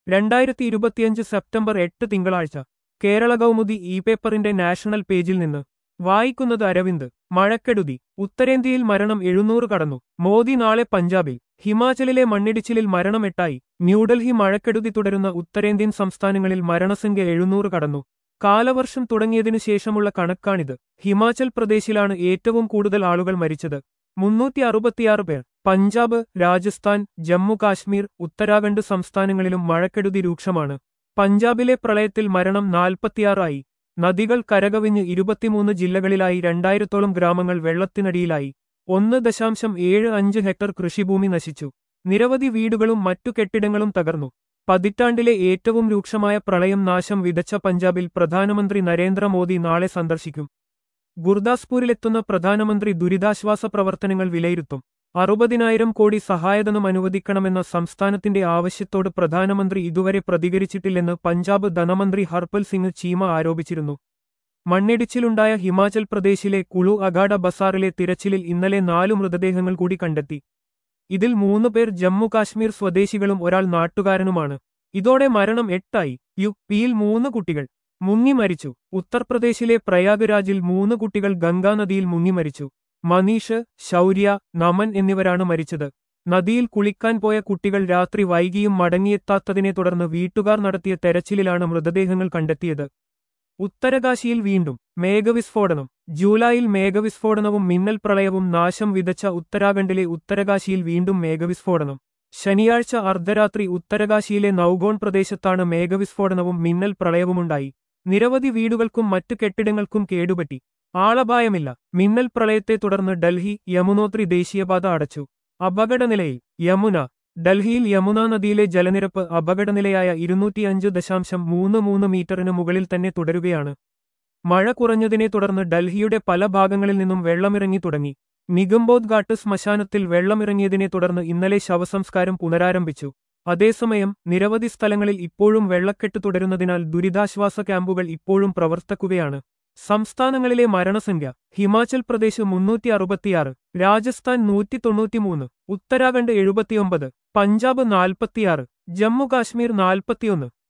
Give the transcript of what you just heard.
രണ്ടായിരത്തി ഇരുപത്തിയഞ്ച് സെപ്റ്റംബർ എട്ട് തിങ്കളാഴ്ച കേരള കൗമുദി ഇ പേപ്പറിന്റെ നാഷണൽ പേജിൽ നിന്ന് വായിക്കുന്നത് അരവിന്ദ് മഴക്കെടുതി ഉത്തരേന്ത്യയിൽ മരണം എഴുന്നൂറ് കടന്നു മോദി നാളെ പഞ്ചാബിൽ ഹിമാചലിലെ മണ്ണിടിച്ചിലിൽ മരണം എട്ടായി ന്യൂഡൽഹി മഴക്കെടുതി തുടരുന്ന ഉത്തരേന്ത്യൻ സംസ്ഥാനങ്ങളിൽ മരണസംഖ്യ എഴുന്നൂറ് കടന്നു കാലവർഷം തുടങ്ങിയതിനു ശേഷമുള്ള കണക്കാണിത് ഹിമാചൽ പ്രദേശിലാണ് ഏറ്റവും കൂടുതൽ ആളുകൾ മരിച്ചത് മുന്നൂറ്റി അറുപത്തിയാറ് പേർ പഞ്ചാബ് രാജസ്ഥാൻ ജമ്മു കാശ്മീർ ഉത്തരാഖണ്ഡ് സംസ്ഥാനങ്ങളിലും മഴക്കെടുതി രൂക്ഷമാണ് പഞ്ചാബിലെ പ്രളയത്തിൽ മരണം നാൽപ്പത്തിയാറായി നദികൾ കരകവിഞ്ഞ് ഇരുപത്തിമൂന്ന് ജില്ലകളിലായി രണ്ടായിരത്തോളം ഗ്രാമങ്ങൾ വെള്ളത്തിനടിയിലായി ഒന്ന് ദശാംശം ഏഴ് അഞ്ച് ഹെക്ടർ കൃഷിഭൂമി നശിച്ചു നിരവധി വീടുകളും മറ്റു കെട്ടിടങ്ങളും തകർന്നു പതിറ്റാണ്ടിലെ ഏറ്റവും രൂക്ഷമായ പ്രളയം നാശം വിതച്ച പഞ്ചാബിൽ പ്രധാനമന്ത്രി നരേന്ദ്രമോദി നാളെ സന്ദർശിക്കും ഗുർദാസ്പൂരിലെത്തുന്ന പ്രധാനമന്ത്രി ദുരിതാശ്വാസ പ്രവർത്തനങ്ങൾ വിലയിരുത്തും അറുപതിനായിരം കോടി സഹായധനം അനുവദിക്കണമെന്ന സംസ്ഥാനത്തിന്റെ ആവശ്യത്തോട് പ്രധാനമന്ത്രി ഇതുവരെ പ്രതികരിച്ചിട്ടില്ലെന്ന് പഞ്ചാബ് ധനമന്ത്രി ഹർപൽ സിംഗ് ചീമ ആരോപിച്ചിരുന്നു മണ്ണിടിച്ചിലുണ്ടായ ഹിമാചൽ പ്രദേശിലെ കുളു അഗാഡ ബസാറിലെ തിരച്ചിലിൽ ഇന്നലെ നാലു മൃതദേഹങ്ങൾ കൂടി കണ്ടെത്തി ഇതിൽ മൂന്ന് പേർ ജമ്മു കാശ്മീർ സ്വദേശികളും ഒരാൾ നാട്ടുകാരനുമാണ് ഇതോടെ മരണം എട്ടായി യു പിയിൽ മൂന്ന് കുട്ടികൾ മുങ്ങി മരിച്ചു ഉത്തർപ്രദേശിലെ പ്രയാഗ്രാജിൽ മൂന്ന് കുട്ടികൾ ഗംഗാനദിയിൽ മുങ്ങി മരിച്ചു മനീഷ് ശൗര്യ നമൻ എന്നിവരാണ് മരിച്ചത് നദിയിൽ കുളിക്കാൻ പോയ കുട്ടികൾ രാത്രി വൈകിയും മടങ്ങിയെത്താത്തതിനെ തുടർന്ന് വീട്ടുകാർ നടത്തിയ തെരച്ചിലിലാണ് മൃതദേഹങ്ങൾ കണ്ടെത്തിയത് ഉത്തരകാശിയിൽ വീണ്ടും മേഘവിസ്ഫോടനം ജൂലൈയിൽ മേഘവിസ്ഫോടനവും മിന്നൽ പ്രളയവും നാശം വിതച്ച ഉത്തരാഖണ്ഡിലെ ഉത്തരകാശിയിൽ വീണ്ടും മേഘവിസ്ഫോടനം ശനിയാഴ്ച അർദ്ധരാത്രി ഉത്തരകാശിയിലെ നൌഗോൺ പ്രദേശത്താണ് മേഘവിസ്ഫോടനവും മിന്നൽ പ്രളയവുമുണ്ടായി നിരവധി വീടുകൾക്കും മറ്റു കെട്ടിടങ്ങൾക്കും കേടുപറ്റി ആളപായമില്ല മിന്നൽ പ്രളയത്തെ തുടർന്ന് ഡൽഹി യമുനോത്രി ദേശീയപാത അടച്ചു അപകടനിലയിൽ യമുന ഡൽഹിയിൽ യമുന നദിയിലെ ജലനിരപ്പ് അപകടനിലയായ ഇരുന്നൂറ്റിയഞ്ച് ദശാംശം മൂന്ന് മൂന്ന് മീറ്ററിന് മുകളിൽ തന്നെ തുടരുകയാണ് മഴ കുറഞ്ഞതിനെ തുടർന്ന് ഡൽഹിയുടെ പല ഭാഗങ്ങളിൽ നിന്നും വെള്ളമിറങ്ങി തുടങ്ങി നിഗംബോധ് ഘാട്ട് ശ്മശാനത്തിൽ വെള്ളമിറങ്ങിയതിനെ തുടർന്ന് ഇന്നലെ ശവസംസ്കാരം പുനരാരംഭിച്ചു അതേസമയം നിരവധി സ്ഥലങ്ങളിൽ ഇപ്പോഴും വെള്ളക്കെട്ട് തുടരുന്നതിനാൽ ദുരിതാശ്വാസ ക്യാമ്പുകൾ ഇപ്പോഴും പ്രവർത്തിക്കുകയാണ് സംസ്ഥാനങ്ങളിലെ മരണസംഖ്യ ഹിമാചൽ പ്രദേശ് മുന്നൂറ്റി അറുപത്തിയാറ് രാജസ്ഥാൻ നൂറ്റി തൊണ്ണൂറ്റിമൂന്ന് ഉത്തരാഖണ്ഡ് എഴുപത്തിയൊമ്പത് പഞ്ചാബ് നാൽപ്പത്തിയാറ് ജമ്മു കാശ്മീർ നാൽപ്പത്തിയൊന്ന്